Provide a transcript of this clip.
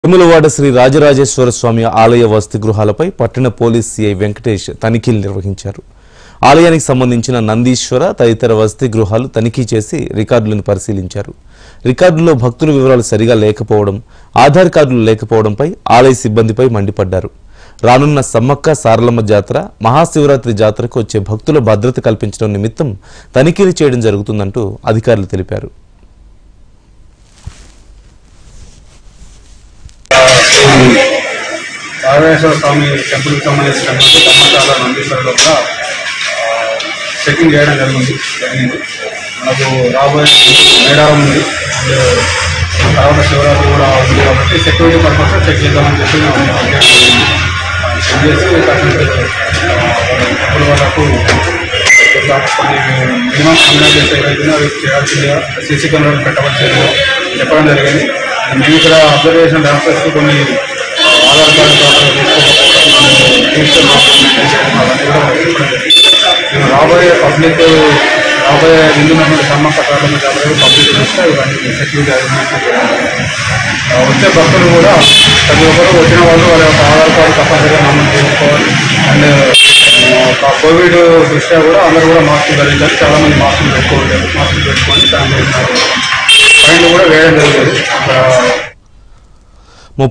తిరుమలవాడ శ్రీ రాజరాజేశ్వర స్వామి ఆలయ వసతి గృహాలపై పట్టణ పోలీస్ సిఐ వెంకటేష్ తనిఖీలు నిర్వహించారు ఆలయానికి సంబంధించిన నందీశ్వర తదితర వసతి గృహాలు తనిఖీ చేసి రికార్డులను పరిశీలించారు రికార్డుల్లో భక్తుల వివరాలు సరిగా లేకపోవడం ఆధార్ కార్డులు లేకపోవడంపై ఆలయ సిబ్బందిపై మండిపడ్డారు రానున్న సమ్మక్క సారలమ్మ జాతర మహాశివరాత్రి జాతరకు వచ్చే భక్తుల భద్రత కల్పించడం నిమిత్తం తనిఖీలు చేయడం జరుగుతుందంటూ అధికారులు తెలిపారు రాజేశ్వర స్వామి టెంపుల్కి సంబంధించినటువంటి ధర్మశాల నందీశ్వరంలో కూడా చెకింగ్ చేయడం జరిగింది జరిగింది మనకు రాబోయే మేడారం ఉంది అండ్ తర్వాత శివరాత్రి కూడా ఉంది కాబట్టి సెక్యూరిటీ పర్పస్ చెక్ చేద్దామని చెప్పి మేము అప్డేట్ జరిగింది. చెక్ చేసి కరెక్ట్ టెంపుల్ వాళ్ళకు ఇట్లా కొన్ని మినిమం కమ్యూనికేషన్ ఏవైతుందో అవి చేయాల్సిందిగా సీసీ కెమెరాలు పెట్టవలసిందిగా చెప్పడం జరిగింది మేము ఇక్కడ అబ్జర్వేషన్ డాక్టర్స్కి కొన్ని ఆధార్ కార్డు ద్వారా తీసుకోకపోవడం డిజిటల్ డాక్యుమెంట్ అవన్నీ కూడా చెప్పడం జరిగింది. మేము రాబోయే పబ్లిక్ రాబోయే ముందున్నటువంటి సమ్మక్క సాధన జాతర పబ్లిక్ చూస్తే ఇవన్నీ సెక్యూరిటీ అరేంజ్మెంట్ చేయడం జరిగింది. ఆ, వచ్చే భక్తులు కూడా ప్రతి ఒక్కరు వచ్చిన వాళ్ళు వాళ్ళ యొక్క ఆధార్ కార్డు తప్పనిసరిగా నమోదు చేసుకోవాలి అండ్ ఆ, కోవిడ్ దృష్ట్యా కూడా అందరూ కూడా మాస్కులు ధరించాలి చాలా మంది మాస్కులు పెట్టుకోవట్లేదు మాస్కులు పెట్టుకొని శానిటైజర్ ఫైన్లు కూడా వేయడం జరుగుతుంది ఆ,